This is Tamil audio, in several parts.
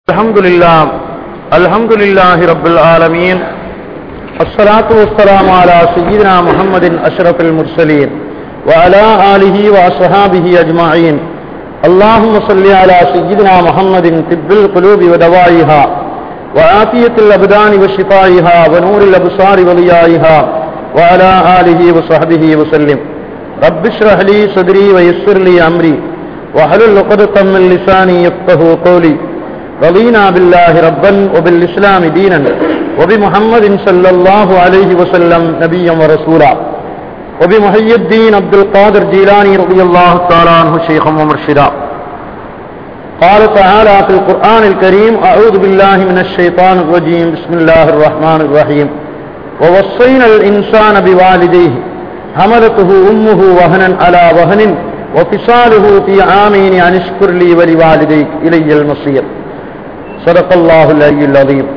الحمد لله الحمد لله رب العالمين الصلاة والسلام على سيدنا محمد أشرف المرسلين وعلى آله وأصحابه أجمعين اللهم صل على سيدنا محمد طب القلوب ودوائها وعافية الأبدان وشفائها ونور الأبصار وضيائها وعلى آله وصحبه وسلم رب اشرح لي صدري ويسر لي أمري واحلل عقدة من لساني يفقه قولي رضينا بالله ربا وبالإسلام دينا وبمحمد صلى الله عليه وسلم نبيا ورسولا وبمحي الدين عبد القادر جيلاني رضي الله تعالى عنه شيخا ومرشدا قال تعالى في القرآن الكريم أعوذ بالله من الشيطان الرجيم بسم الله الرحمن الرحيم ووصينا الإنسان بوالديه حملته أمه وهنا على وهن وفصاله في عامين أن اشكر لي ولوالديك إلي المصير صدق الله العلي العظيم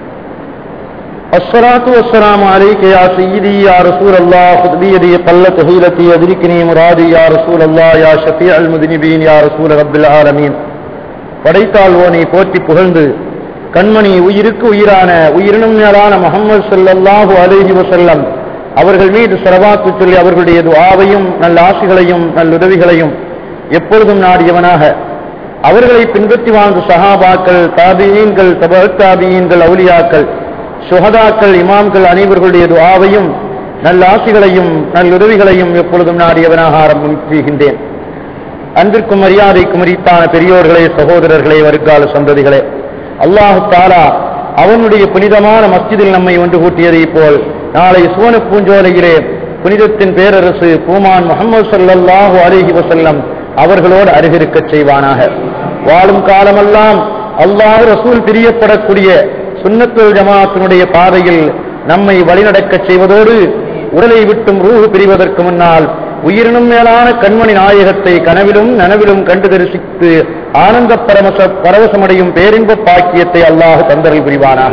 الصلاة والسلام عليك يا سيدي يا رسول الله خذ بيدي قلت هيلتي أدركني مرادي يا رسول الله يا شفيع المذنبين يا رسول رب العالمين படைத்தாள்வோனை போற்றி புகழ்ந்து கண்மணி உயிருக்கு உயிரான உயிரினும் மேலான முகமது ஸல்லல்லாஹு அலைஹி வஸல்லம் அவர்கள் மீது சரவாத்து சொல்லி அவர்களுடைய துஆவையும் நல்ல ஆசிகளையும் நல்லுதவிகளையும் எப்பொழுதும் நாடியவனாக அவர்களை பின்பற்றி வாழ்ந்த சஹாபாக்கள் தாபியீன்கள் தப தாபியீன்கள் அவுலியாக்கள் சுஹதாக்கள் இமாம்கள் அனைவர்களுடைய துஆவையும் நல்ல ஆசிகளையும் நல்லுதவிகளையும் எப்பொழுதும் நாடியவனாக ஆரம்பம் செய்கின்றேன் அன்பிற்கும் மரியாதைக்கும் மரித்தான பெரியோர்களே சகோதரர்களே வருங்கால சந்ததிகளே அல்லாஹு தாலா அவனுடைய புனிதமான மஸ்ஜிதில் நம்மை ஒன்று கூட்டியதை போல் நாளை சுவன பூஞ்சோலையிலே புனிதத்தின் பேரரசு பூமான் முகமது சல்லல்லாஹு அலிஹி வசல்லம் அவர்களோடு அருகிருக்கச் செய்வானாக வாழும் காலமெல்லாம் அல்லாஹ் ரசூல் பிரியப்படக்கூடிய சுன்னத்துல் ஜமாத்தினுடைய பாதையில் நம்மை வழிநடக்கச் செய்வதோடு உடலை விட்டும் ரூஹு பிரிவதற்கு முன்னால் உயிரினும் மேலான கண்மணி நாயகத்தை கனவிலும் நனவிலும் கண்டு தரிசித்து ஆனந்த பரமச பரவசமடையும் பேரின்ப பாக்கியத்தை அல்லாஹ் தந்தரில் புரிவானாக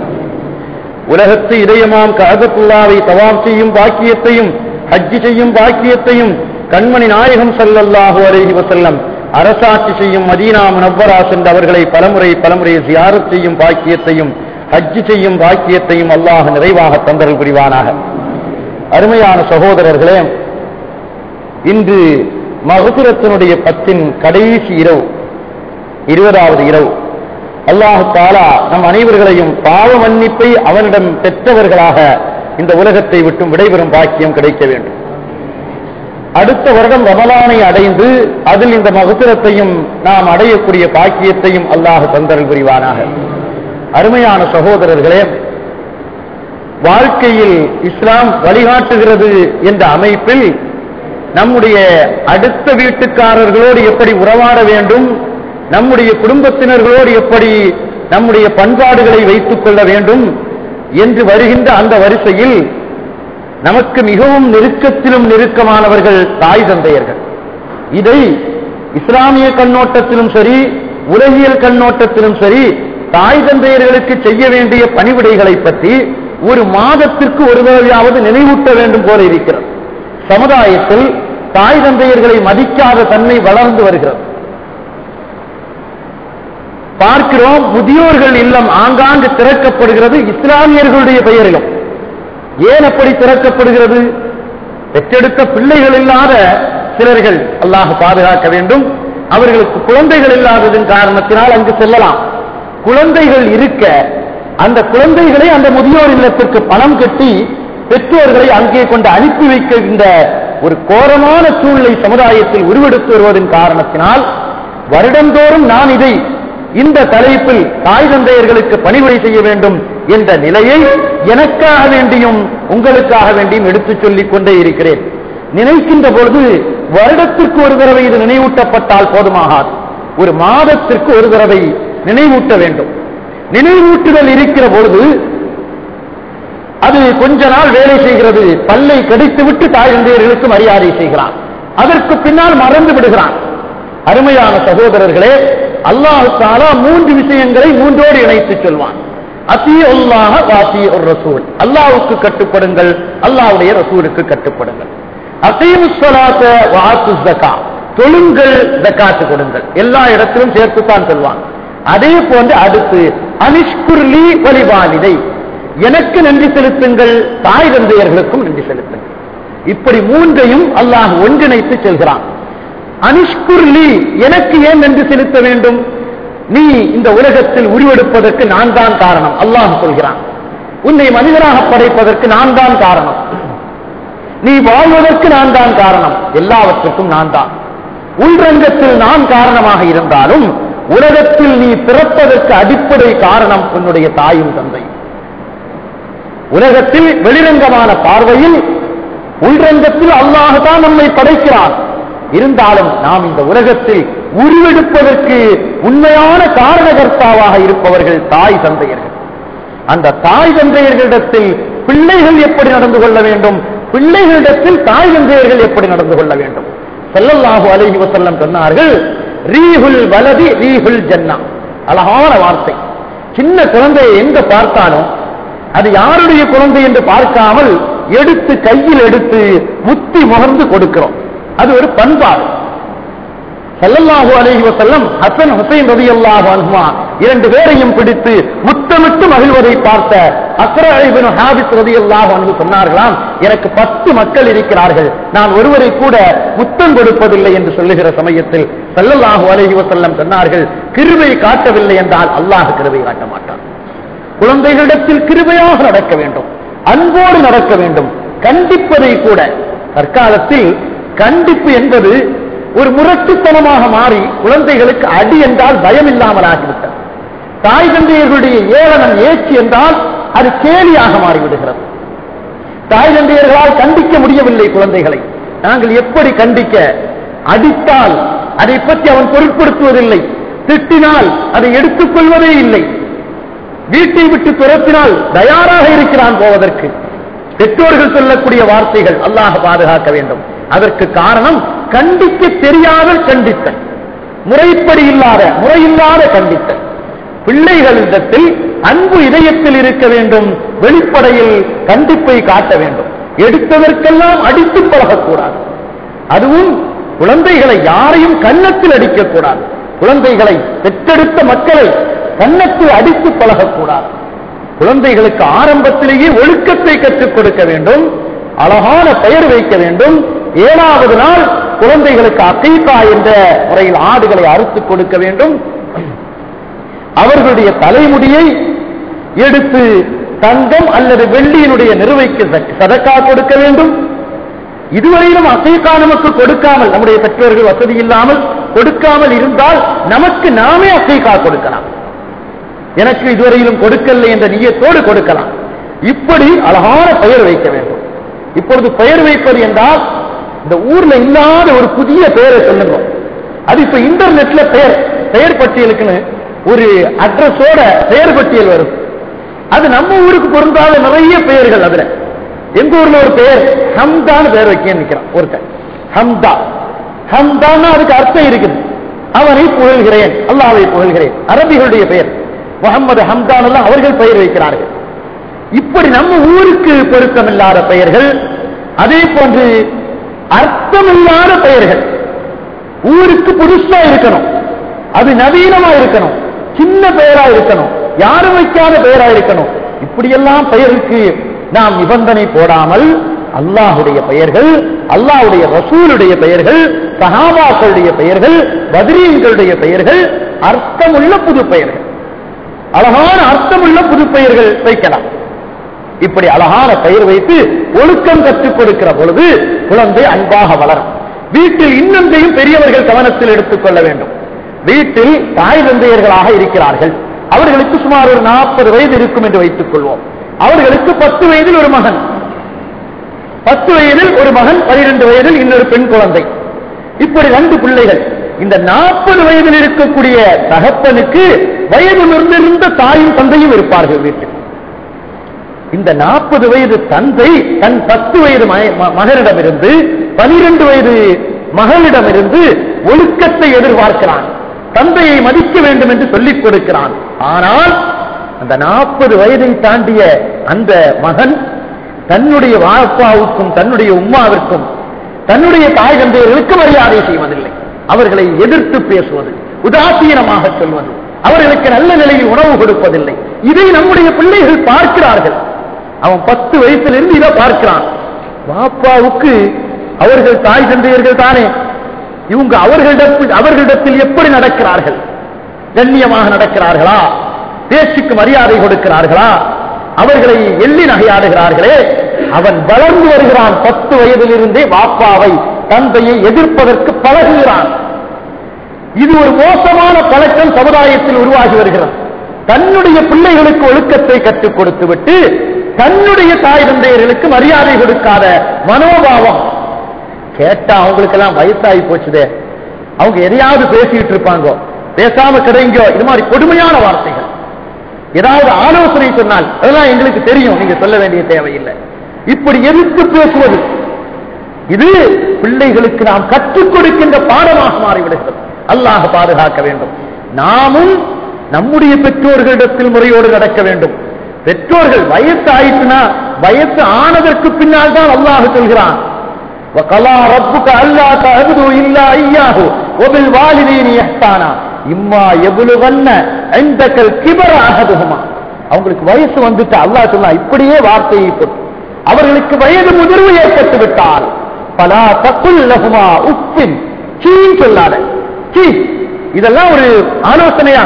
உலகத்து இதயமாம் கஅபத்துல்லாவை தவாம் செய்யும் பாக்கியத்தையும் ஹஜ்ஜி செய்யும் பாக்கியத்தையும் கண்மணி நாயகம் சல்லல்லாஹு அலைஹி வசல்லம் அரசாட்சி செய்யும் மதீனா முனவ்வரா சென்ற அவர்களை பலமுறை பலமுறை ஜியாரத் செய்யும் பாக்கியத்தையும் ஹஜ்ஜி செய்யும் பாக்கியத்தையும் அல்லாஹ் நிறைவாக தந்தரல் புரிவானாக அருமையான சகோதரர்களே இன்று மகசுரத்தினுடைய பத்தின் கடைசி இரவு இருபதாவது இரவு அல்லாஹு தாலா நம் அனைவர்களையும் பாவ மன்னிப்பை அவனிடம் பெற்றவர்களாக இந்த உலகத்தை விட்டும் விடைபெறும் பாக்கியம் கிடைக்க வேண்டும் அடுத்த வருடம் ரமலானை அடைந்து அதில் இந்த மகசுரத்தையும் நாம் அடையக்கூடிய பாக்கியத்தையும் அல்லாஹ் தந்தரல் புரிவானாக அருமையான சகோதரர்களே வாழ்க்கையில் இஸ்லாம் வழிகாட்டுகிறது என்ற அமைப்பில் நம்முடைய அடுத்த வீட்டுக்காரர்களோடு எப்படி உறவாட வேண்டும் நம்முடைய குடும்பத்தினர்களோடு எப்படி நம்முடைய பண்பாடுகளை வைத்துக் கொள்ள வேண்டும் என்று வருகின்ற அந்த வரிசையில் நமக்கு மிகவும் நெருக்கத்திலும் நெருக்கமானவர்கள் தாய் தந்தையர்கள் இதை இஸ்லாமிய கண்ணோட்டத்திலும் சரி உலகியல் கண்ணோட்டத்திலும் சரி தாய் தந்தையர்களுக்கு செய்ய வேண்டிய பணிவிடைகளை பற்றி ஒரு மாதத்திற்கு ஒரு தடவையாவது நினைவூட்ட வேண்டும் போல இருக்கிறது சமுதாயத்தில் தாய் தந்தையர்களை மதிக்காத தன்மை வளர்ந்து வருகிறது பார்க்கிறோம் முதியோர்கள் இல்லம் ஆங்காங்கு திறக்கப்படுகிறது இஸ்லாமியர்களுடைய பெயரிலும் ஏன் அப்படி திறக்கப்படுகிறது பெற்றெடுத்த பிள்ளைகள் இல்லாத சிலர்கள் அல்லாஹ் பாதுகாக்க வேண்டும் அவர்களுக்கு குழந்தைகள் இல்லாததன் காரணத்தினால் அங்கு செல்லலாம் குழந்தைகள் இருக்க அந்த குழந்தைகளை அந்த முதியோர் இல்லத்திற்கு பணம் கட்டி பெற்றோர்களை அங்கே கொண்டு அனுப்பி வைக்கின்ற ஒரு கோரமான சூழ்நிலை சமுதாயத்தில் உருவெடுத்து வருவதன் காரணத்தினால் வருடந்தோறும் நான் இதை இந்த தலைப்பில் தாய் தந்தையர்களுக்கு பணிவுரை செய்ய வேண்டும் என்ற நிலையை எனக்காக வேண்டியும் உங்களுக்காக வேண்டியும் எடுத்துச் சொல்லிக் கொண்டே இருக்கிறேன் நினைக்கின்ற பொழுது வருடத்திற்கு ஒரு தடவை இது நினைவூட்டப்பட்டால் போதுமாகாது ஒரு மாதத்திற்கு ஒரு தடவை நினைவூட்ட வேண்டும் நினைவூட்டுதல் இருக்கிற பொழுது அது கொஞ்ச நாள் வேலை செய்கிறது பல்லை கடித்துவிட்டு தாய் தந்தையர்களுக்கு மரியாதை செய்கிறான் அதற்கு பின்னால் மறந்து விடுகிறான் அருமையான சகோதரர்களே அல்லாஹு தாலா மூன்று விஷயங்களை மூன்றோடு இணைத்து சொல்வான் அசி அல்லாஹ வாசி ஒரு ரசூல் அல்லாவுக்கு கட்டுப்படுங்கள் அல்லாவுடைய ரசூலுக்கு கட்டுப்படுங்கள் அசீம் வாத்து ஜக்கா தொழுங்கள் ஜக்காத்து கொடுங்கள் எல்லா இடத்திலும் சேர்த்துத்தான் சொல்வான் அதே போன்று அடுத்து அனிஷ்குர்லி வழிவாலிதை எனக்கு நன்றி செலுத்துங்கள் தாய் தந்தையர்களுக்கும் நன்றி செலுத்துங்கள் இப்படி மூன்றையும் அல்லாஹ் ஒன்றிணைத்து செல்கிறான் அனிஷ்குர்லி எனக்கு ஏன் நன்றி செலுத்த வேண்டும் நீ இந்த உலகத்தில் உருவெடுப்பதற்கு நான் தான் காரணம் அல்லாஹ் சொல்கிறான் உன்னை மனிதனாக படைப்பதற்கு நான் தான் காரணம் நீ வாழ்வதற்கு நான் தான் காரணம் எல்லாவற்றுக்கும் நான் தான் உள்ரங்கத்தில் நான் காரணமாக இருந்தாலும் உலகத்தில் நீ பிறப்பதற்கு அடிப்படை காரணம் உன்னுடைய தாயும் தந்தையும் உலகத்தில் வெளிரங்கமான பார்வையில் உள்ரங்கத்தில் அல்லாஹ் தான் நம்மை படைக்கிறான் இருந்தாலும் நாம் இந்த உலகத்தில் உருவெடுப்பதற்கு உண்மையான காரணகர்த்தாவாக இருப்பவர்கள் தாய் தந்தையர்கள் அந்த தாய் தந்தையர்களிடத்தில் பிள்ளைகள் எப்படி நடந்து கொள்ள வேண்டும் பிள்ளைகளிடத்தில் தாய் தந்தையர்கள் எப்படி நடந்து கொள்ள வேண்டும் ஸல்லல்லாஹு அலைஹி வஸல்லம் சொன்னார்கள் ரீஹுல் வலதி ரீஹுல் ஜன்னா அழகான வார்த்தை சின்ன குழந்தையை எங்க பார்த்தாலும் அது யாருடைய குழந்தை என்று பார்க்காமல் எடுத்து கையில் எடுத்து முத்தி முகர்ந்து கொடுக்கிறோம் அது ஒரு பண்பாடு ஸல்லல்லாஹு அலைஹி வஸல்லம் ஹசன் ஹுசைன் ரலியல்லாஹு அன்ஹுமா இரண்டு பேரையும் பிடித்து முத்தமிட்டு மகிழ்வதை பார்த்த அக்ரா இப்னு ஹாபிஸ் ரலியல்லாஹு அன்ஹு சொன்னார்களாம் எனக்கு பத்து மக்கள் இருக்கிறார்கள் நான் ஒருவரை கூட முத்தம் கொடுப்பதில்லை என்று சொல்லுகிற சமயத்தில் ஸல்லல்லாஹு அலைஹி வஸல்லம் சொன்னார்கள் கிருபை காட்டவில்லை என்றால் அல்லாஹ் கிருபை காட்ட மாட்டான் குழந்தைகளிடத்தில் கிருபையாக நடக்க வேண்டும் அன்போடு நடக்க வேண்டும் கண்டிப்பதை கூட தற்காலத்தில் கண்டிப்பு என்பது ஒரு முரட்டுத்தனமாக மாறி குழந்தைகளுக்கு அடி என்றால் பயம் இல்லாமல் ஆகிவிட்டது தாய் தந்தையர்களுடைய ஏளனம் ஏச்சி என்றால் அது கேலியாக மாறிவிடுகிறது தாய் தந்தையர்களால் கண்டிக்க முடியவில்லை குழந்தைகளை நாங்கள் எப்படி கண்டிக்க அடித்தால் அதை பற்றி அவன் பொருட்படுத்துவதில்லை திட்டினால் அதை எடுத்துக் கொள்வதே இல்லை வீட்டை விட்டு துரத்தினால் தயாராக இருக்கிறான் போவதற்கு பெற்றோர்கள் சொல்லக்கூடிய வார்த்தைகள் அல்லாஹ் பாதுகாக்க வேண்டும் அதற்கு காரணம் கண்டிக்க தெரியாமல் கண்டித்தல் முறைப்படி இல்லாத முறையில்லாத கண்டித்தல் பிள்ளைகளிடத்தில் அன்பு இதயத்தில் இருக்க வேண்டும் வெளிப்படையில் கண்டிப்பை காட்ட வேண்டும் எடுத்ததற்கெல்லாம் அடித்து பழகக்கூடாது அதுவும் குழந்தைகளை யாரையும் கன்னத்தில் அடிக்கக்கூடாது குழந்தைகளை பெற்றெடுத்த மக்களை கன்னத்தில் அடித்து பழகக்கூடாது குழந்தைகளுக்கு ஆரம்பத்திலேயே ஒழுக்கத்தை கற்றுக் கொடுக்க வேண்டும் அழகான பெயர் வைக்க வேண்டும் ஏழாவது நாள் குழந்தைகளுக்கு அசைக்கா என்ற முறையில் ஆடுகளை அறுத்துக் கொடுக்க வேண்டும் அவர்களுடைய தலைமுடியை எடுத்து தங்கம் அல்லது வெள்ளியினுடைய நிறுவைக்கு சதக்கா கொடுக்க வேண்டும் இதுவரையிலும் அசைக்கா நமக்கு கொடுக்காமல் நம்முடைய பெற்றோர்கள் வசதி இல்லாமல் கொடுக்காமல் இருந்தால் நமக்கு நாமே அசைக்கா கொடுக்கலாம் எனக்கு இதுவரையிலும் கொடுக்கவில்லை என்ற நீயத்தோடு கொடுக்கலாம் இப்படி அழகான பெயர் வைக்க வேண்டும் இப்பொழுது பெயர் வைப்பது என்றால் இந்த ஊர்ல இல்லாத ஒரு புதிய பெயரை சொல்லுங்க அது இப்ப இன்டர்நெட்ல பெயர் பெயர் பட்டியலுக்குன்னு ஒரு அட்ரஸோட பெயர் பட்டியல் வரும் அது நம்ம ஊருக்கு பொருந்தாத நிறைய பெயர்கள் அதுல எங்க ஊர்ல ஒரு பெயர் ஹம்தான்னு பெயர் வைக்க நிக்கிறான் ஒருத்தன் ஹம்தா ஹம்தான்னு அதுக்கு அர்த்தம் இருக்குது அவனை புகழ்கிறேன் அல்லாவை புகழ்கிறேன் அரபிகளுடைய பெயர் முகமது ஹம்தான் எல்லாம் அவர்கள் பெயர் வைக்கிறார்கள் இப்படி நம்ம ஊருக்கு பொருத்தமில்லாத பெயர்கள் அதே போன்று அர்த்தமில்லாத பெயர்கள் ஊருக்கு புதுசா இருக்கணும் அது நவீனமா இருக்கணும் சின்ன பெயரா இருக்கணும் யாரும் வைக்காத பெயரா இருக்கணும் இப்படியெல்லாம் பெயருக்கு நாம் நிபந்தனை போடாமல் அல்லாஹுடைய பெயர்கள் அல்லாஹுடைய ரசூலுடைய பெயர்கள் சஹாபாக்களுடைய பெயர்கள் பத்ரீன்களுடைய பெயர்கள் அர்த்தமுள்ள புது பெயர்கள் அழகான அர்த்தமுள்ள புது பெயர்கள் வைக்கலாம் இப்படி அழகான பெயர் வைத்து ஒழுக்கம் கற்றுக் கொடுக்கிற பொழுது குழந்தை அன்பாக வளரும் வீட்டில் இன்னொன்றையும் பெரியவர்கள் கவனத்தில் எடுத்துக் கொள்ள வேண்டும் வீட்டில் தாய் தந்தையர்களாக இருக்கிறார்கள் அவர்களுக்கு சுமார் ஒரு நாற்பது வயது இருக்கும் என்று வைத்துக் கொள்வோம் அவர்களுக்கு பத்து வயதில் ஒரு மகன் பத்து வயதில் ஒரு மகன் பனிரெண்டு வயதில் இன்னொரு பெண் குழந்தை இப்படி ரெண்டு பிள்ளைகள் இந்த நாற்பது வயதில் இருக்கக்கூடிய தகப்பனுக்கு வயது நிர்ந்திருந்த தாயும் தந்தையும் இருப்பார்கள் வீட்டில் இந்த நாற்பது வயது தந்தை தன் பத்து வயது மகனிடமிருந்து பனிரெண்டு வயது மகளிடமிருந்து ஒழுக்கத்தை எதிர்பார்க்கிறான் தந்தையை மதிக்க வேண்டும் என்று சொல்லிக் கொடுக்கிறான் ஆனால் அந்த நாற்பது வயதை தாண்டிய அந்த மகன் தன்னுடைய வாப்பாவுக்கும் தன்னுடைய உம்மாவிற்கும் தன்னுடைய தாய் தந்தையர்களுக்கு மரியாதை செய்வதில்லை அவர்களை எதிர்த்து பேசுவது உதாசீனமாக சொல்வது அவர்களுக்கு நல்ல நிலையில் உணவு கொடுப்பதில்லை இதை நம்முடைய பிள்ளைகள் பார்க்கிறார்கள் அவன் பத்து வயசிலிருந்து இதை பார்க்கிறான் பாப்பாவுக்கு அவர்கள் தாய் தந்தையர்கள் தானே இவங்க அவர்களிடத்தில் அவர்களிடத்தில் எப்படி நடக்கிறார்கள் கண்ணியமாக நடக்கிறார்களா பேச்சுக்கு மரியாதை கொடுக்கிறார்களா அவர்களை எள்ளி நகையாடுகிறார்களே அவன் வளர்ந்து வருகிறான் பத்து வயதிலிருந்தே பாப்பாவை தந்தையை எதிர்ப்பதற்கு பழகுகிறான் இது ஒரு மோசமான பழக்கம் சமுதாயத்தில் உருவாகி வருகிறது தன்னுடைய பிள்ளைகளுக்கு ஒழுக்கத்தை கற்றுக் கொடுத்து விட்டு தன்னுடைய தாய் தந்தையர்களுக்கு மரியாதை கொடுக்காத மனோபாவம் கேட்டா அவங்களுக்கு எல்லாம் வயசாகி போச்சுதே அவங்க எதையாவது பேசிட்டு இருப்பாங்க பேசாம கிடைங்கோ இது மாதிரி கொடுமையான வார்த்தைகள் ஏதாவது ஆலோசனை சொன்னால் அதெல்லாம் எங்களுக்கு தெரியும் நீங்க சொல்ல வேண்டிய தேவையில்லை இப்படி எதிர்த்து பேசுவது இது பிள்ளைகளுக்கு நாம் கற்றுக் கொடுக்கின்ற பாடமாக மாறிவிடுகிறது அல்லாஹ் பாதுகாக்க வேண்டும் நாமும் நம்முடைய பெற்றோர்களிடத்தில் முறையோடு நடக்க வேண்டும் பெற்றோர்கள் வயசு ஆயிட்டுனா வயசு ஆனதற்கு பின்னால் தான் அல்லாஹ் சொல்கிறான் وقضى ربك ألا تعبدوا إلا إياه وبالوالدين إحسانا إما يبلغن عندك الكبر أحدهما அவங்களுக்கு வயசு வந்துட்டு அல்லாஹ் சொன்னா இப்படியே வார்த்தையை போட்டு அவர்களுக்கு வயது முதிர்வு ஏற்பட்டு விட்டால் பலா தக்குல் லகுமா உப்பின் சீன் சொல்லாத சீ இதெல்லாம் ஒரு ஆலோசனையா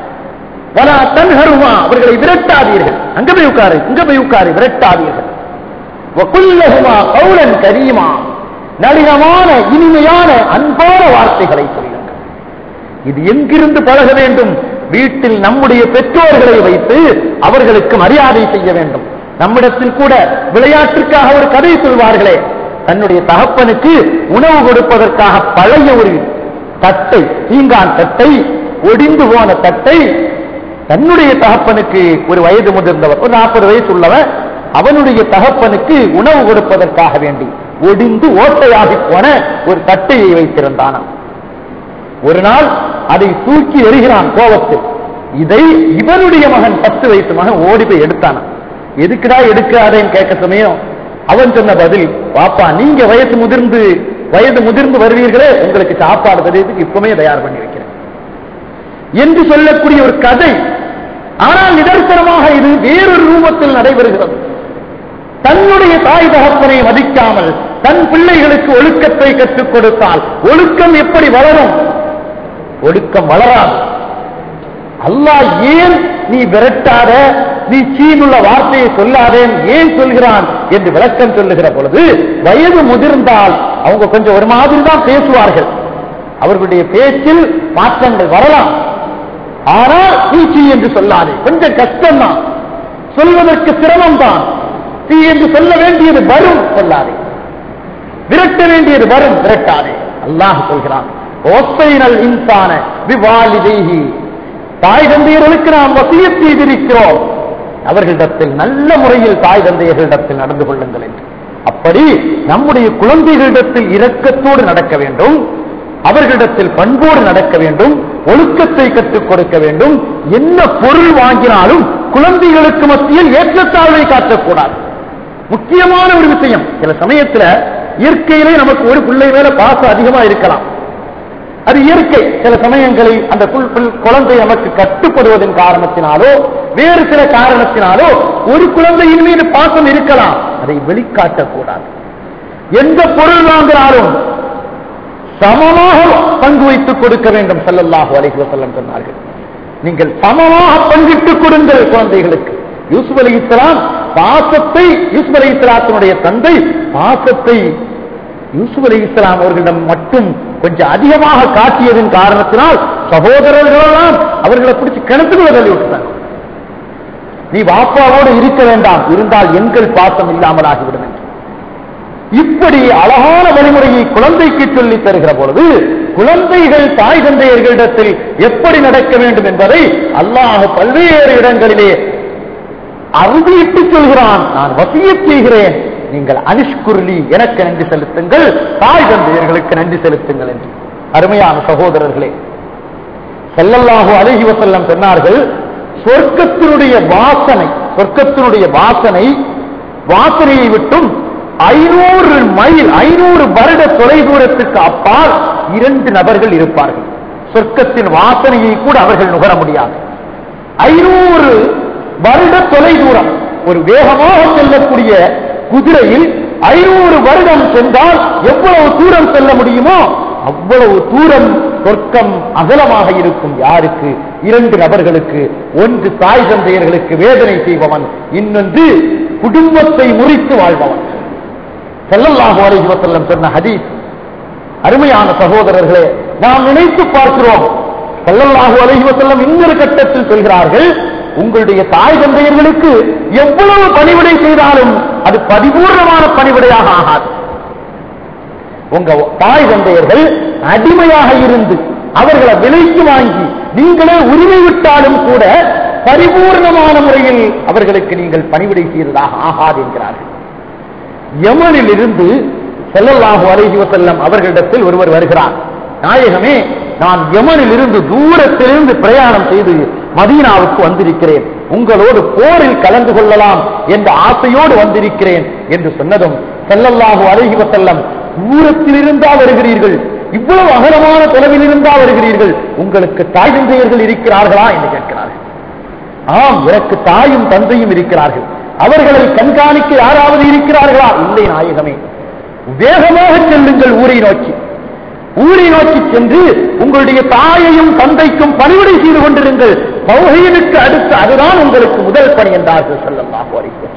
பல தன்ஹருமா அவர்களை விரட்டாதீர்கள் அங்க போய் உட்காரு இங்க போய் உட்காரு விரட்டாதீர்கள் வகுல்லஹுமா கௌலன் கரீமா நளினமான இனிமையான அன்பான வார்த்தைகளை சொல்லுங்கள் இது எங்கிருந்து பழக வேண்டும் வீட்டில் நம்முடைய பெற்றோர்களை வைத்து அவர்களுக்கு மரியாதை செய்ய வேண்டும் நம்மிடத்தில் கூட விளையாட்டிற்காக ஒரு கதை சொல்வார்களே தன்னுடைய தகப்பனுக்கு உணவு கொடுப்பதற்காக பழைய ஒரு தட்டை தீங்கான் தட்டை ஒடிந்து போன தட்டை தன்னுடைய தகப்பனுக்கு ஒரு வயது முதிர்ந்தவர் ஒரு நாற்பது வயசு உள்ளவர் அவனுடைய தகப்பனுக்கு உணவு கொடுப்பதற்காக வேண்டி ஒடிந்து ஓட்டையாகி போன ஒரு தட்டையை வைத்திருந்தானாம் ஒரு நாள் அதை தூக்கி எறிகிறான் கோபத்தில் இதை இவனுடைய மகன் பத்து வயசு மகன் ஓடி போய் எடுத்தானாம் எதுக்குடா எடுக்காதேன்னு கேட்க சமயம் அவன் சொன்ன பதில் பாப்பா நீங்க வயசு முதிர்ந்து வயது முதிர்ந்து வருவீர்களே உங்களுக்கு சாப்பாடு தருவதற்கு இப்பவுமே தயார் பண்ணி வைக்கிறேன் என்று சொல்லக்கூடிய ஒரு கதை ஆனால் நிதர்சனமாக இது வேறொரு ரூபத்தில் நடைபெறுகிறது தன்னுடைய தாய் தகப்பனை மதிக்காமல் தன் பிள்ளைகளுக்கு ஒழுக்கத்தை கற்றுக் கொடுத்தால் ஒழுக்கம் எப்படி வளரும் ஒழுக்கம் வளராது அல்லாஹ் ஏன் நீ விரட்டாத நீ சீனுள்ள வார்த்தையை சொல்லாதேன் ஏன் சொல்கிறான் என்று விளக்கம் சொல்லுகிற பொழுது வயது முதிர்ந்தால் அவங்க கொஞ்சம் ஒரு மாதிரி தான் பேசுவார்கள் அவர்களுடைய பேச்சில் மாற்றங்கள் வரலாம் ஆனால் நீ சீ என்று சொல்லாதே கொஞ்சம் கஷ்டம்தான் சொல்வதற்கு சிரமம் தான் தீ என்று சொல்ல வேண்டியது வரும் சொல்லாதே விரட்ட வேண்டியது வரும் விரட்டாதே அல்லாஹ் சொல்கிறான் ஓசைனல் இன்சான விவாலிதைஹி தாய் தந்தையர்களுக்கு நாம் வசியத் செய்திருக்கிறோம் அவர்களிடத்தில் நல்ல முறையில் தாய் தந்தையர்களிடத்தில் நடந்து கொள்ளுங்கள் என்று அப்படி நம்முடைய குழந்தைகளிடத்தில் இரக்கத்தோடு நடக்க வேண்டும் அவர்களிடத்தில் பண்போடு நடக்க வேண்டும் ஒழுக்கத்தை கற்றுக் கொடுக்க வேண்டும் என்ன பொருள் வாங்கினாலும் குழந்தைகளுக்கு மத்தியில் ஏற்றத்தாழ்வை காட்டக்கூடாது முக்கியமான ஒரு விஷயம் சில சமயத்துல இயற்கையிலே நமக்கு ஒரு பிள்ளை மேல பாசம் அதிகமா இருக்கலாம் அது இயற்கை சில சமயங்களில் அந்த புல்- புல்- குழந்தை நமக்கு கட்டுப்படுவதன் காரணத்தினாலோ வேறு சில காரணத்தினாலோ ஒரு குழந்தையின் மீது பாசம் இருக்கலாம் அதை வெளிக்காட்டக்கூடாது எந்த பொருள் வாங்கினாலும் சமமாக பங்கு வைத்துக் கொடுக்க வேண்டும் ஸல்லல்லாஹு அலைஹி வஸல்லம் சொன்னார்கள் நீங்கள் சமமாக பங்கிட்டுக் கொடுங்கள் குழந்தைகளுக்கு யூசுப் அலி இஸ்லாம் பாசத்தை யூசுப் அலி இஸ்லாத்தினுடைய தந்தை பாசத்தை யூசுப் அலி இஸ்லாம் அவர்களிடம் மட்டும் கொஞ்சம் அதிகமாக காட்டியதன் காரணத்தினால் சகோதரர்களெல்லாம் அவர்களை பிடிச்சு கிணத்துக்குள்ள தள்ளி விட்டுட்டாங்க நீ வாப்பாவோடு இருக்க வேண்டாம் இருந்தால் எங்கள் பாசம் இல்லாமல் ஆகிவிடும் என்று இப்படி அழகான வழிமுறையை குழந்தைக்கு சொல்லித் தருகிற பொழுது குழந்தைகள் தாய் தந்தையர்களிடத்தில் எப்படி நடக்க வேண்டும் என்பதை அல்லாஹ் பல்வேறு இடங்களிலே அறுதியிட்டு சொல்கிறான் நான் வசியச் செய்கிறேன் நீங்கள் அனிஷ்குர்லி எனக்கு நன்றி செலுத்துங்கள் தாய் தந்தையர்களுக்கு நன்றி செலுத்துங்கள் என்று அருமையான சகோதரர்களே ஸல்லல்லாஹு அலைஹி வஸல்லம் சொன்னார்கள் சொர்க்கத்தினுடைய வாசனை சொர்க்கத்தினுடைய வாசனை வாசனையை விட்டும் ஐநூறு மைல் ஐநூறு வருட தொலைதூரத்துக்கு அப்பால் இரண்டு நபர்கள் இருப்பார்கள் சொர்க்கத்தின் வாசனையை கூட அவர்கள் நுகர முடியாது ஐநூறு வருட தொலை தூரம் ஒரு வேகமாக செல்லக்கூடிய குதிரையில் ஐநூறு வருடம் சென்றால் எவ்வளவு தூரம் செல்ல முடியுமோ அவ்வளவு தூரம் சொர்க்கம் அகலமாக இருக்கும் யாருக்கு இரண்டு நபர்களுக்கு ஒன்று தாய் தந்தையர்களுக்கு வேதனை செய்பவன் இன்னொன்று குடும்பத்தை முறித்து வாழ்பவன் செல்லல்லாஹு அலைஹி வஸல்லம் சொன்ன ஹதீஸ் அருமையான சகோதரர்களே நாம் நினைத்து பார்க்கிறோம் செல்லல்லாஹு அலைஹி வஸல்லம் இன்னொரு கட்டத்தில் சொல்கிறார்கள் உங்களுடைய தாய் தந்தையர்களுக்கு எவ்வளவு பணிவிடை செய்தாலும் அது பரிபூர்ணமான பணிவிடையாக ஆகாது உங்க தாய் தந்தையர்கள் அடிமையாக இருந்து அவர்களை விலைக்கு வாங்கி நீங்களே உரிமை விட்டாலும் கூட பரிபூர்ணமான முறையில் அவர்களுக்கு நீங்கள் பணிவிடை செய்ததாக ஆகாது என்கிறார்கள் யமனில் இருந்து செல்லல்லாஹு அலைஹி வஸல்லம் அவர்களிடத்தில் ஒருவர் வருகிறார் நாயகமே நான் யமனில் இருந்து தூரத்திலிருந்து பிரயாணம் செய்து மதீனாவுக்கு வந்திருக்கிறேன் உங்களோடு போரில் கலந்து கொள்ளலாம் என்ற ஆசையோடு வந்திருக்கிறேன் என்று சொன்னதும் செல்லல்லாஹு அலைஹி வஸல்லம் தூரத்தில் இருந்தா வருகிறீர்கள் இவ்வளவு அகலமான தொலைவில் இருந்தா வருகிறீர்கள் உங்களுக்கு தாய் தந்தையர்கள் இருக்கிறார்களா என்று கேட்கிறார்கள் ஆம் எனக்கு தாயும் தந்தையும் இருக்கிறார்கள் அவர்களை கண்காணிக்க யாராவது இருக்கிறார்களா இல்லை நாயகமே வேகமாக செல்லுங்கள் ஊரை நோக்கி ஊரை நோக்கி சென்று உங்களுடைய தாயையும் தந்தைக்கும் பணிவிடை செய்து கொண்டிருங்கள் பௌகையனுக்கு அடுத்து அதுதான் உங்களுக்கு முதல் பணி என்றார்கள் சொல்லலாம்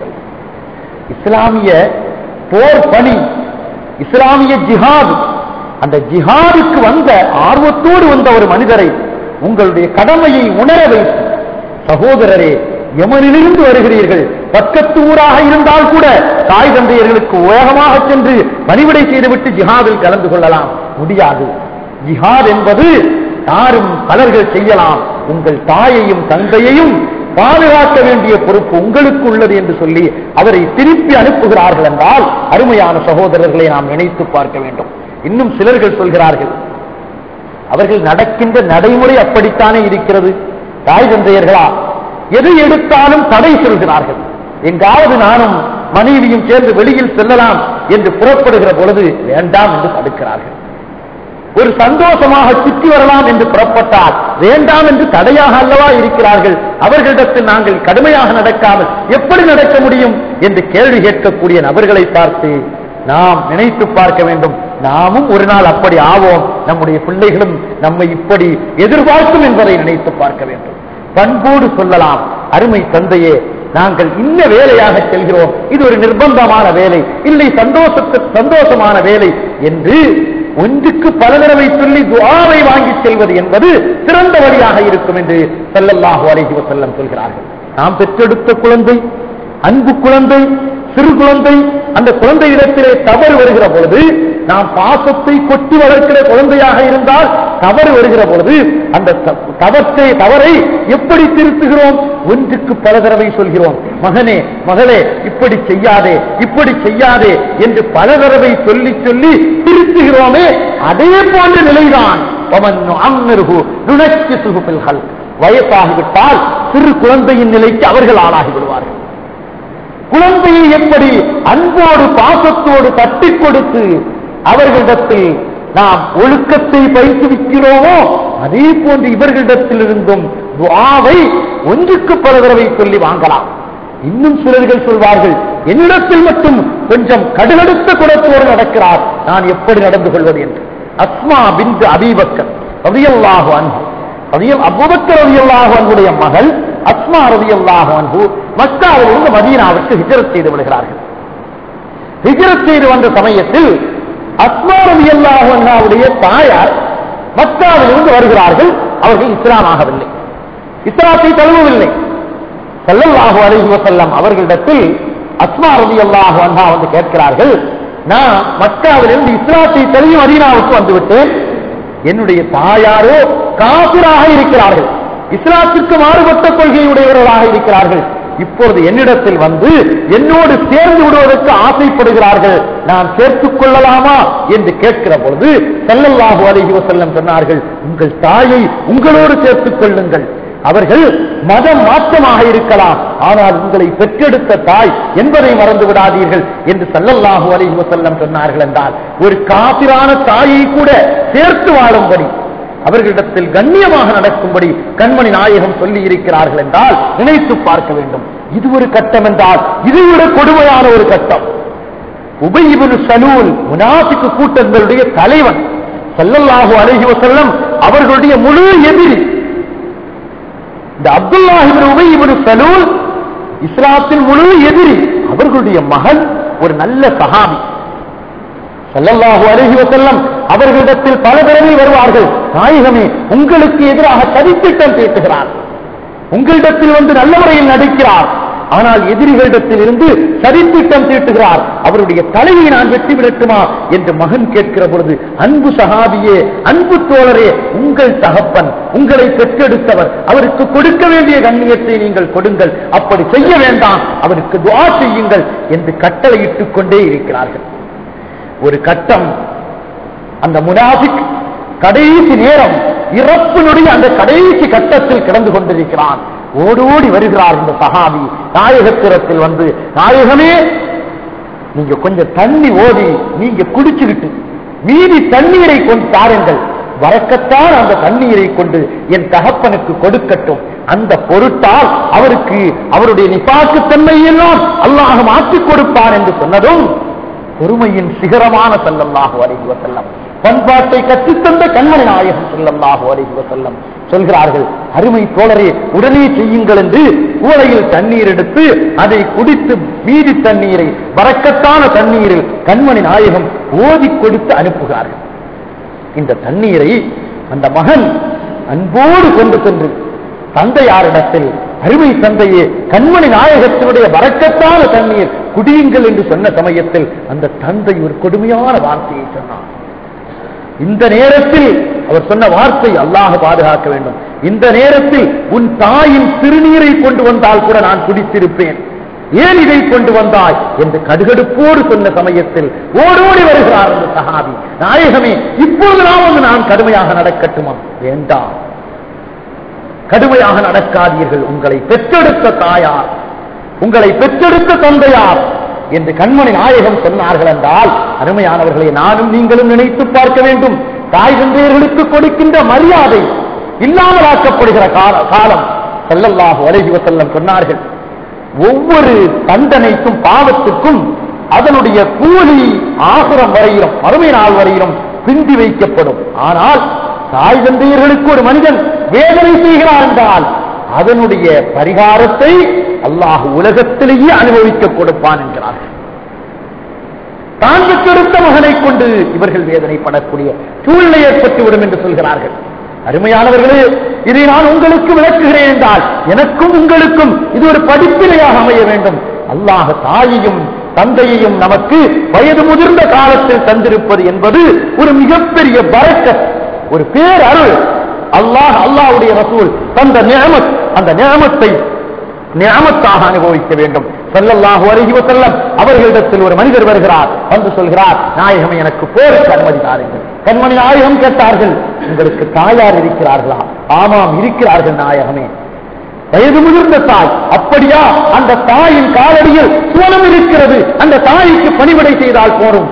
இஸ்லாமிய போர் பணி இஸ்லாமிய ஜிஹாத் அந்த ஜிஹாதுக்கு வந்த ஆர்வத்தோடு வந்த ஒரு மனிதரை உங்களுடைய கடமையை உணர வைத்து சகோதரரே எமனிலிருந்து வருகிறீர்கள் பக்கத்து ஊராக இருந்தால் கூட தாய் தந்தையர்களுக்கு வேகமாக சென்று பணிவிடை செய்துவிட்டு ஜிஹாதில் கலந்து கொள்ளலாம் முடியாது ஜிஹாத் என்பது யாரும் பலர்கள் செய்யலாம் உங்கள் தாயையும் தந்தையையும் பாதுகாக்க வேண்டிய பொறுப்பு உங்களுக்கு உள்ளது என்று சொல்லி அவரை திருப்பி அனுப்புகிறார்கள் என்றால் அருமையான சகோதரர்களை நாம் நினைத்து பார்க்க வேண்டும் இன்னும் சிலர்கள் சொல்கிறார்கள் அவர்கள் நடக்கின்ற நடைமுறை அப்படித்தானே இருக்கிறது தாய் தந்தையர்களா எது எடுத்தாலும் தடை சொல்கிறார்கள் எங்காவது நானும் மனைவியும் சேர்ந்து வெளியில் செல்லலாம் என்று புறப்படுகிற பொழுது வேண்டாம் என்று தடுக்கிறார்கள் ஒரு சந்தோஷமாக சுற்றி வரலாம் என்று புறப்பட்டால் வேண்டாம் என்று தடையாக அல்லவா இருக்கிறார்கள் அவர்களிடத்தில் நாங்கள் கடுமையாக நடக்காமல் எப்படி நடக்க முடியும் என்று கேள்வி கேட்கக்கூடிய நபர்களை பார்த்து நாம் நினைத்து பார்க்க வேண்டும் நாமும் ஒரு நாள் அப்படி ஆவோம் நம்முடைய பிள்ளைகளும் நம்மை இப்படி எதிர்பார்க்கும் என்பதை நினைத்து பார்க்க வேண்டும் பண்போடு சொல்லலாம் அருமை தந்தையே நாங்கள் இன்ன வேலையாக செல்கிறோம் இது ஒரு நிர்பந்தமான வேலை இல்லை சந்தோஷத்து சந்தோஷமான வேலை என்று ஒன்றுக்கு பல தடவை சொல்லி துவாவை வாங்கி செல்வது என்பது சிறந்த வழியாக இருக்கும் என்று செல்லல்லாஹு அலைஹி வஸல்லம் சொல்கிறார்கள் நாம் பெற்றெடுத்த குழந்தை அன்பு குழந்தை சிறு குழந்தை அந்த குழந்தை இடத்திலே தவறு வருகிற பொழுது நாம் பாசத்தை கொட்டி வளர்க்கிற குழந்தையாக இருந்தால் தவறு வருகிற பொழுது அந்த த- தவற்றை தவறை எப்படி திருத்துகிறோம் ஒன்றுக்கு பல தடவை சொல்கிறோம் மகனே மகளே இப்படி செய்யாதே இப்படி செய்யாதே என்று பல தடவை சொல்லி சொல்லி திருத்துகிறோமே அதே போன்ற நிலைதான் அவன் அம்மிருகு நுணச்சி சுகுப்பில்கள் வயசாகிவிட்டால் சிறு குழந்தையின் நிலைக்கு அவர்கள் ஆளாகி விடுவார்கள் குழந்தையை எப்படி அன்போடு பாசத்தோடு தட்டிக் கொடுத்து அவர்களிடத்தில் நாம் ஒழுக்கத்தை பயிற்றுவிக்கிறோமோ அதே போன்று இவர்களிடத்தில் இருந்தும் துஆவை ஒன்றுக்கு பல தடவை சொல்லி வாங்கலாம் இன்னும் சிலர்கள் சொல்வார்கள் என்னிடத்தில் மட்டும் கொஞ்சம் கடுகடுத்த குணத்தோடு நடக்கிறார் நான் எப்படி நடந்து கொள்வது என்று அஸ்மா பிந்து அபீபக்கர் ரதியல்லாஹு அன்ஹு ரதியல் அபூபக்கர் ரதியல்லாஹு அன்ஹுடைய மகள் அஸ்மா ரதியல்லாஹு அன்ஹு மக்காவிலிருந்து மதீனாவுக்கு ஹிஜரத் செய்து விடுகிறார்கள் ஹிஜரத் செய்து வந்த சமயத்தில் அஸ்மா ரதியல்லாஹு அன்ஹாவுடைய தாயார் மக்காவிலிருந்து வருகிறார்கள் அவர்கள் இஸ்லாமாகவில்லை இஸ்லாத்தை தழுவவில்லை ஸல்லல்லாஹு அலைஹி வஸல்லம் அவர்களிடத்தில் அஸ்மா ரலியல்லாஹு அன்ஹா வந்து கேட்கிறார்கள் நான் மக்காவிலிருந்து இஸ்லாத்தை தழுவி மதீனாவுக்கு வந்து விட்டேன் என்னுடைய தாயாரோ காபிராக இருக்கிறார்கள் இஸ்லாத்திற்கு மாறுபட்ட கொள்கையுடையவர்களாக இருக்கிறார்கள் இப்பொழுது என்னிடத்தில் வந்து என்னோடு சேர்ந்து விடுவதற்கு ஆசைப்படுகிறார்கள் நான் சேர்த்துக் கொள்ளலாமா என்று கேட்கிற பொழுது ஸல்லல்லாஹு அலைஹி வஸல்லம் சொன்னார்கள் உங்கள் தாயை உங்களோடு சேர்த்துக் கொள்ளுங்கள் அவர்கள் மதம் மாற்றமாக இருக்கலாம் ஆனால் உங்களை பெற்றெடுத்த தாய் என்பதை மறந்து விடாதீர்கள் என்று சல்லல்லாஹு அலைஹி வஸல்லம் சொன்னார்கள் என்றால் ஒரு காபிரான தாயை கூட சேர்த்து வாழும்படி அவர்களிடத்தில் கண்ணியமாக நடக்கும்படி கண்மணி நாயகம் சொல்லி இருக்கிறார்கள் என்றால் நினைத்து பார்க்க வேண்டும் இது ஒரு கட்டம் என்றால் இது விட கொடுமையான ஒரு கட்டம் உபயிபுல் சலூல் முனாபிக்கு கூட்டங்களுடைய தலைவன் ஸல்லல்லாஹு அலைஹி வஸல்லம் அவர்களுடைய முழு எதிரி இந்த அப்துல்லாஹிபின் உபயிபுல் சலூல் இஸ்லாத்தின் முழு எதிரி அவர்களுடைய மகன் ஒரு நல்ல சஹாபி ஸல்லல்லாஹு அலைஹி வஸல்லம் அவர்களிடத்தில் பல தடவை வருவார்கள் நாயகமே உங்களுக்கு எதிராக சதித்திட்டம் தீட்டுகிறார் உங்களிடத்தில் வந்து நல்ல முறையில் நடிக்கிறார் ஆனால் எதிரிகளிடத்தில் இருந்து சதித்திட்டம் தீட்டுகிறார் அவருடைய தலையை நான் வெட்டி விடட்டுமா என்று மகன் கேட்கிற பொழுது அன்பு சகாபியே அன்பு தோழரே உங்கள் தகப்பன் உங்களை பெற்றெடுத்தவர் அவருக்கு கொடுக்க வேண்டிய கண்ணியத்தை நீங்கள் கொடுங்கள் அப்படி செய்ய வேண்டாம் அவருக்கு துவா செய்யுங்கள் என்று கட்டளையிட்டுக் கொண்டே இருக்கிறார்கள் ஒரு கட்டம் அந்த முனாஃபிக் கடைசி நேரம் இறப்பினுடைய அந்த கடைசி கட்டத்தில் கிடந்து கொண்டிருக்கிறான் ஓடோடி வருகிறார் இந்த சஹாபி நாயகத்திரத்தில் வந்து நாயகமே நீங்க கொஞ்சம் தண்ணி ஓடி நீங்க குடிச்சுக்கிட்டு மீதி தண்ணீரை கொண்டு தாருங்கள் வரக்கத்தான் அந்த தண்ணீரை கொண்டு என் தகப்பனுக்கு கொடுக்கட்டும் அந்த பொருட்டால் அவருக்கு அவருடைய நிபாக்கு தன்மையெல்லாம் அல்லாஹ் மாற்றிக் கொடுப்பான் என்று சொன்னதும் பொறுமையின் சிகரமான செல்லல்லாஹு அலைஹி வஸல்லம் பண்பாட்டை கற்றுத்தந்த கண்மணி நாயகம் செல்லல்லாஹு அலைஹி வஸல்லம் சொல்கிறார்கள் அருமை தோழரே உடனே செய்யுங்கள் என்று கூடையில் தண்ணீர் எடுத்து அதை குடித்து மீதி தண்ணீரை வரக்கத்தான தண்ணீரில் கண்மணி நாயகம் ஓதி கொடுத்து அனுப்புகிறார்கள் இந்த தண்ணீரை அந்த மகன் அன்போடு கொண்டு சென்று தந்தையாரிடத்தில் அருமை தந்தையே கண்மணி நாயகத்தினுடைய வரக்கத்தான தண்ணீர் குடியுங்கள் என்று சொன்ன சமயத்தில் அந்த தந்தை ஒரு கொடுமையான வார்த்தையை சொன்னார் இந்த நேரத்தில் அவர் சொன்ன வார்த்தை அல்லாஹ் பாதுகாக்க வேண்டும் இந்த நேரத்தில் உன் தாயின் திருநீரை கொண்டு வந்தால் கூட நான் குடித்திருப்பேன் ஏன் இதை கொண்டு வந்தாய் என்று கடுகடுப்போடு சொன்ன சமயத்தில் ஓடோடி வருகிறார் அந்த சஹாபி நாயகமே இப்போது நாம் வந்து நான் கடுமையாக நடக்கட்டுமா வேண்டாம் கடுமையாக நடக்காதீர்கள் உங்களை பெற்றெடுத்த தாயார் உங்களை பெற்றெடுத்த தந்தையார் என்று கண்மணி நாயகம் சொன்னார்கள் என்றால் அருமையானவர்களை நானும் நீங்களும் நினைத்து பார்க்க வேண்டும் தாய் தந்தையர்களுக்கு கொடுக்கின்ற மரியாதை இல்லாமலாக்கப்படுகிற கால- காலம் செல்லல்லாஹு அலைஹி வஸல்லம் சொன்னார்கள் ஒவ்வொரு தண்டனைக்கும் பாவத்துக்கும் அதனுடைய கூலி ஆசுரம் வரையிலும் மறுமை நாள் வரையிலும் பிந்தி வைக்கப்படும் ஆனால் தாய் தந்தையர்களுக்கு ஒரு மனிதன் வேதனை செய்கிறார் என்றால் அதனுடைய பரிகாரத்தை அல்லாஹ் உலகத்திலேயே அனுபவிக்க கொடுப்பான் என்கிறார்கள் தான் பெற்றெடுத்த மகனை கொண்டு இவர்கள் வேதனைப்படக்கூடிய சூழ்நிலை ஏற்பட்டுவிடும் என்று சொல்கிறார்கள் அருமையானவர்களே இதை நான் உங்களுக்கு விளக்குகிறேன் என்றால் எனக்கும் உங்களுக்கும் இது ஒரு படிப்பினையாக அமைய வேண்டும் அல்லாஹ் தாயையும் தந்தையையும் நமக்கு வயது முதிர்ந்த காலத்தில் தந்திருப்பது என்பது ஒரு மிகப்பெரிய பரக்கத் ஒரு பேரருள் அல்லாஹ் அல்லாஹ்வுடைய ரசூல் தந்த நியமத் அந்த நியமத்தை நியமத்தாக அனுபவிக்க வேண்டும் ஸல்லல்லாஹு அலைஹி வஸல்லம் அவர்களிடத்தில் ஒரு மனிதர் வருகிறார் வந்து சொல்கிறார் நாயகம் எனக்கு போருக்கு அனுமதி தாருங்கள் கண்மணி நாயகம் கேட்டார்கள் உங்களுக்கு தாயார் இருக்கிறார்களா ஆமாம் இருக்கிறார்கள் நாயகமே வயது முதிர்ந்த தாய் அப்படியா அந்த தாயின் காலடியில் சுவனம் இருக்கிறது அந்த தாய்க்கு பணிவிடை செய்தால் போரும்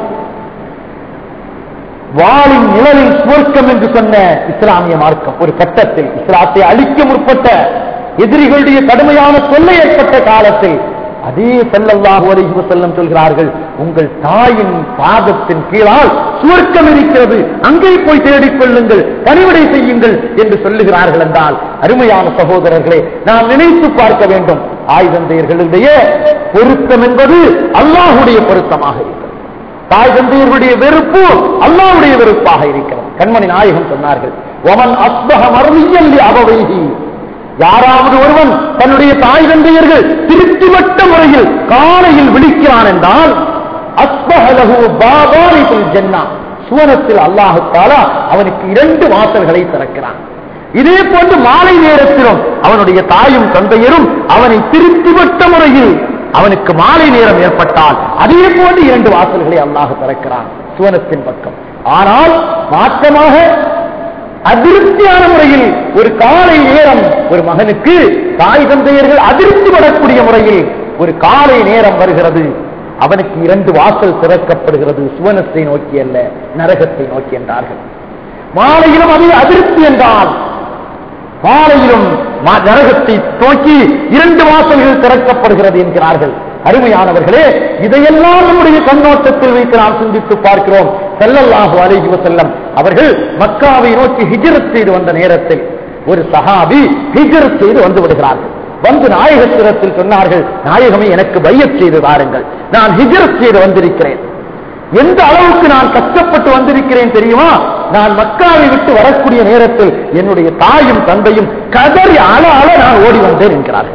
வாளின் நிழலில் சுவர்க்கம் என்று சொன்ன இஸ்லாமிய மார்க்கம் ஒரு கட்டத்தில் இஸ்லாத்தை அழிக்க முற்பட்ட எதிரிகளுடைய கடுமையான தொல்லை ஏற்பட்ட காலத்தில் அதே செல்லல்லாஹு அலைஹி வஸல்லம் சொல்கிறார்கள் உங்கள் தாயின் பாதத்தின் கீழால் சுவர்க்கம் இருக்கிறது அங்கே போய் தேடிக் கொள்ளுங்கள் பணிவிடை செய்யுங்கள் என்று சொல்லுகிறார்கள் என்றால் அருமையான சகோதரர்களே நாம் நினைத்து பார்க்க வேண்டும் ஆயுதந்தையர்களுடைய பொருத்தம் என்பது அல்லாஹுடைய பொருத்தமாக இருக்கிறது தாய் தந்தையர்களுடைய வெறுப்பு அல்லாவுடைய வெறுப்பாக இருக்கிறது கண்மணி நாயகம் சொன்னார்கள் ஒமன் அஸ்பக மர்மியல் அவவைகி யாராவது ஒருவன் தன்னுடைய தாய் தந்தையர்கள் திருப்திவட்ட முறையில் காலையில் விழிக்கிறான் என்றால் அஸ்பஹலகு பாபாரி ஜென்னா சுவனத்தில் அல்லாஹு தாலா அவனுக்கு இரண்டு வாசல்களை திறக்கிறான் இதே போன்று மாலை நேரத்திலும் அவனுடைய தாயும் தந்தையரும் அவனை திருப்திவட்ட முறையில் அவனுக்கு மாலை நேரம் ஏற்பட்டால் அதே போன்று இரண்டு வாசல்களை அல்லாஹ் திறக்கிறான் சுவனத்தின் பக்கம் ஆனால் மாற்றமாக அதிருப்தியான முறையில் ஒரு காலை நேரம் ஒரு மகனுக்கு தாய் தந்தையர்கள் அதிருப்தி படக்கூடிய முறையில் ஒரு காலை நேரம் வருகிறது அவனுக்கு இரண்டு வாசல் திறக்கப்படுகிறது சுவனத்தை நோக்கி அல்ல நரகத்தை நோக்கி என்றார்கள் மாலையிலும் அதே அதிருப்தி என்றால் மாலையிலும் மா- நரகத்தை நோக்கி இரண்டு வாசல்கள் திறக்கப்படுகிறது என்கிறார்கள் அருமையானவர்களே இதையெல்லாம் நம்முடைய கண்ணோட்டத்தில் வைத்து நாம் சிந்தித்து பார்க்கிறோம் செல்லல்லாஹு அலைஹி வஸல்லம் அவர்கள் மக்காவை நோக்கி ஹிஜ்ரத் செய்து வந்த நேரத்தில் ஒரு சஹாபி ஹிஜ்ரத் செய்து வந்து விடுகிறார்கள் வந்து நாயகத்திடத்தில் சொன்னார்கள் நாயகமே எனக்கு பையச் செய்து தாருங்கள் நான் ஹிஜ்ரத் செய்து வந்திருக்கிறேன் எந்த அளவுக்கு நான் கஷ்டப்பட்டு வந்திருக்கிறேன் தெரியுமா நான் மக்காவை விட்டு வரக்கூடிய நேரத்தில் என்னுடைய தாயும் தந்தையும் கதறி அழ அழ நான் ஓடி வந்தேன் என்கிறார்கள்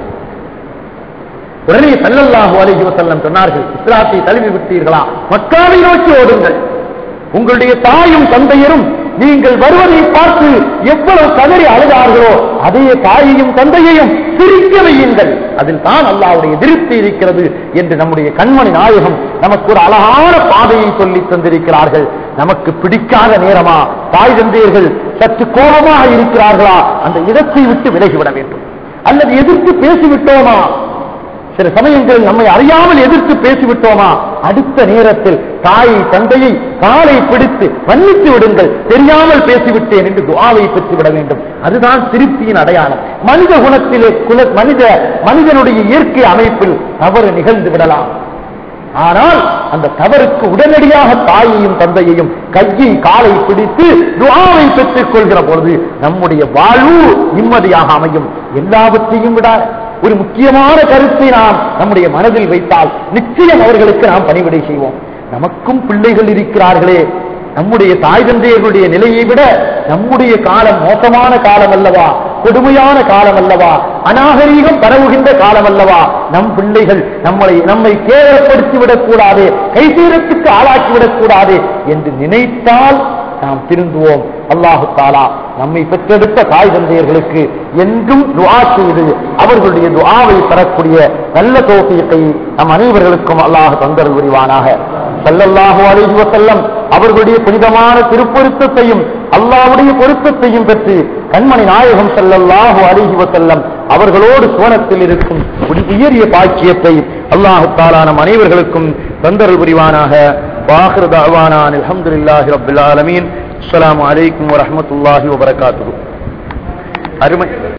உடனே சல்லல்லாஹு அலைஹி வஸல்லம் சொன்னார்கள் இஸ்லாத்தை தழுவி விட்டீர்களா மக்காவை நோக்கி ஓடுங்கள் உங்களுடைய தாயும் தந்தையரும் நீங்கள் வருவதை பார்த்து எவ்வளவு கதறி அழுதார்களோ அதே தாயையும் தந்தையையும் சிரிக்க வையுங்கள் அதில் தான் அல்லாவுடைய திருப்தி இருக்கிறது என்று நம்முடைய கண்மணி நாயகம் நமக்கு ஒரு அழகான பாதையை சொல்லி தந்திருக்கிறார்கள் நமக்கு பிடிக்காத நேரமா தாய் தந்தையர்கள் சற்று கோபமாக இருக்கிறார்களா அந்த இடத்தை விட்டு விலகிவிட வேண்டும் அல்லது எதிர்த்து பேசிவிட்டோமா சில சமயங்களில் நம்மை அறியாமல் எதிர்த்து பேசிவிட்டோமா அடுத்த நேரத்தில் தாயை தந்தையை காலை பிடித்து மன்னித்து விடுங்கள் தெரியாமல் பேசிவிட்டேன் என்று துஆவை பெற்றுவிட வேண்டும் அதுதான் திருப்தியின் அடையாளம் மனித குணத்திலே குல மனித மனிதனுடைய இயற்கை அமைப்பில் தவறு நிகழ்ந்து விடலாம் ஆனால் அந்த தவறுக்கு உடனடியாக தாயையும் தந்தையையும் கையை காலை பிடித்து துஆவை பெற்றுக் கொள்கிற பொழுது நம்முடைய வாழ்வு நிம்மதியாக அமையும் எல்லாவற்றையும் விட ஒரு முக்கியமான கருத்தை நாம் நம்முடைய மனதில் வைத்தால் நிச்சயம் அவர்களுக்கு நாம் பணிவிடை செய்வோம் நமக்கும் பிள்ளைகள் இருக்கிறார்களே நம்முடைய தாய் தந்தையர்களுடைய நிலையை விட நம்முடைய காலம் மோசமான காலம் அல்லவா கொடுமையான காலம் அல்லவா அநாகரீகம் பரவுகின்ற காலம் அல்லவா நம் பிள்ளைகள் நம்மளை நம்மை கேவலப்படுத்தி விடக்கூடாது கைசீரத்துக்கு ஆளாக்கி விடக்கூடாது என்று நினைத்தால் நாம் திருந்துவோம் அல்லாஹு தாலா நம்மை பெற்றெடுத்த தாய் தந்தையர்களுக்கு என்றும் துஆ செய்து அவர்களுடைய துஆவை பெறக்கூடிய நல்ல தோப்பியத்தை நம் அனைவர்களுக்கும் அல்லாஹ் தந்தல் புரிவானாக ஸல்லல்லாஹு அலைஹி வஸல்லம் அவர்களுடைய புனிதமான திருப்பொருத்தத்தையும் அல்லாஹ்வுடைய பொருத்தத்தையும் பெற்று கண்மணி நாயகம் ஸல்லல்லாஹு அலைஹி வஸல்லம் அவர்களோடு சுவனத்தில் இருக்கும் உடி- உயரிய பாக்கியத்தை அல்லாஹு தாலா நம் அனைவர்களுக்கும் தந்தல் புரிவானாக வாஹிரு தஅவானான் அல்ஹம்துலில்லாஹி ரப்பில் ஆலமீன் அஸ்ஸலாமு அலைக்கும் வரஹ்மத்துல்லாஹி வபரகாத்துஹு அருமை